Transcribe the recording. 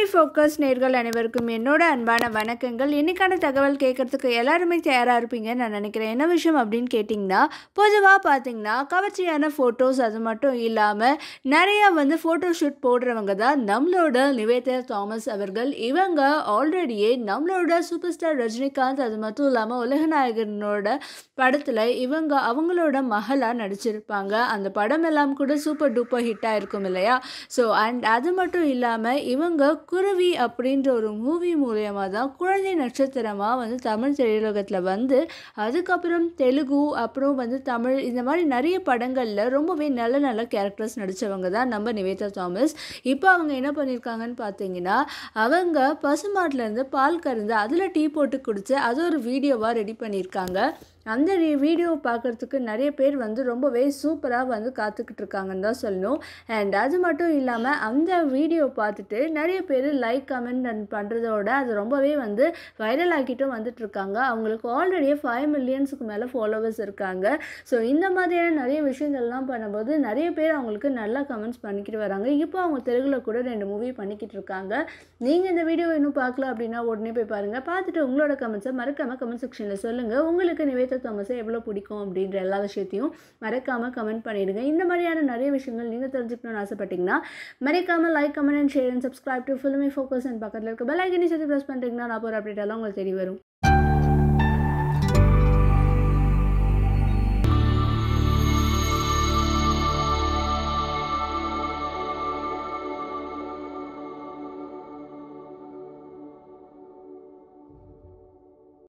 focus நேர்கள் அனைவருக்கும் என்னோட அன்பான வணக்கங்கள் இன்னைக்கான தகவல் கேட்கறதுக்கு எல்லாருமே தயாராக இருப்பீங்கன்னு நான் நினைக்கிறேன் என்ன விஷயம் அப்படின்னு கேட்டிங்கன்னா பொதுவாக பார்த்தீங்கன்னா கவர்ச்சியான ஃபோட்டோஸ் அது மட்டும் இல்லாமல் நிறைய வந்து ஃபோட்டோ ஷூட் போடுறவங்க தான் நம்மளோட நிவேதா தாமஸ் அவர்கள் இவங்க ஆல்ரெடியே நம்மளோட சூப்பர் ஸ்டார் ரஜினிகாந்த் அது மட்டும் இல்லாமல் உலகநாயகனோட படத்தில் இவங்க அவங்களோட மகளாக நடிச்சிருப்பாங்க அந்த படம் எல்லாம் கூட சூப்பர் டூப்பர் ஹிட்டாக இருக்கும் இல்லையா ஸோ அண்ட் அது மட்டும் இல்லாமல் இவங்க குருவி அப்படின்ற ஒரு மூவி மூலயமா தான் குழந்தை நட்சத்திரமாக வந்து தமிழ் திரையுலகத்தில் வந்து அதுக்கப்புறம் தெலுங்கு அப்புறம் வந்து தமிழ் இந்த மாதிரி நிறைய படங்களில் ரொம்பவே நல்ல நல்ல கேரக்டர்ஸ் நடித்தவங்க தான் நம்ம நிவேதா தாமஸ் இப்போ அவங்க என்ன பண்ணியிருக்காங்கன்னு பார்த்தீங்கன்னா அவங்க பசுமாட்டிலேருந்து பால் கறந்து அதில் டீ போட்டு குடித்து அது ஒரு வீடியோவாக ரெடி பண்ணியிருக்காங்க அந்த வீடியோ பார்க்குறதுக்கு நிறைய பேர் வந்து ரொம்பவே சூப்பராக வந்து காத்துக்கிட்டு இருக்காங்கன்னு தான் சொல்லணும் அண்ட் அது மட்டும் இல்லாமல் அந்த வீடியோ பார்த்துட்டு நிறைய பேர் லைக் கமெண்ட் அண்ட் பண்ணுறதோட அது ரொம்பவே வந்து வைரல் ஆக்கிட்டும் வந்துட்டு இருக்காங்க அவங்களுக்கு ஆல்ரெடியே ஃபைவ் மில்லியன்ஸுக்கு மேலே ஃபாலோவர்ஸ் இருக்காங்க ஸோ இந்த மாதிரியான நிறைய விஷயங்கள்லாம் பண்ணும்போது நிறைய பேர் அவங்களுக்கு நல்லா கமெண்ட்ஸ் பண்ணிக்கிட்டு வராங்க இப்போ அவங்க தெலுங்கில் கூட ரெண்டு மூவி பண்ணிக்கிட்டு இருக்காங்க நீங்கள் இந்த வீடியோ இன்னும் பார்க்கல அப்படின்னா உடனே போய் பாருங்கள் பார்த்துட்டு உங்களோட கமெண்ட்ஸை மறக்காமல் கமெண்ட் செக்ஷனில் சொல்லுங்கள் உங்களுக்கு நிவேதா தாமஸை எவ்வளோ பிடிக்கும் அப்படின்ற எல்லா விஷயத்தையும் மறக்காமல் கமெண்ட் பண்ணிடுங்க இந்த மாதிரியான நிறைய விஷயங்கள் நீங்கள் தெரிஞ்சுக்கணும்னு ஆசைப்பட்டீங்கன்னா மறக்காமல் like comment and share and subscribe to Filmy Focus and பக்கத்தில் இருக்க பெல் ஐக்கனி சேர்த்து ப்ரெஸ் பண்ணுறீங்கன்னா நான் போகிற அப்டேட் எல்லாம் உங்களுக்கு தெரிய வரும்